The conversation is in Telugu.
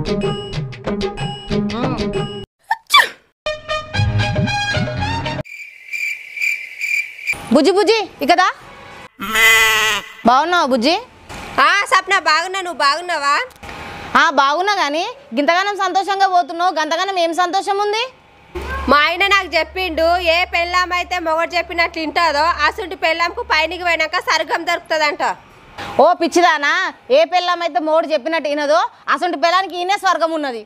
బుజ్జి బుజ్జి ఇకదా బాగున్నావా బుజ్జి ఆ సప్న బాగున్నా నువ్వు బాగున్నావా ఆ బాగున్నా కానీ గింతగానం సంతోషంగా పోతున్నావు గంతగానం ఏం సంతోషం ఉంది మా ఆయన నాకు చెప్పిండు ఏ పెళ్ళాం అయితే మొగడు చెప్పినట్లు వింటాదో అసలు పెళ్ళాంకు పైనకి పోయినాక సర్గం దొరుకుతుందంట ఓ పిచ్చిదానా ఏ పెళ్ళామైతే మోడు చెప్పినట్టు వినదో అసలు పెళ్ళానికి ఈయనే స్వర్గం ఉన్నది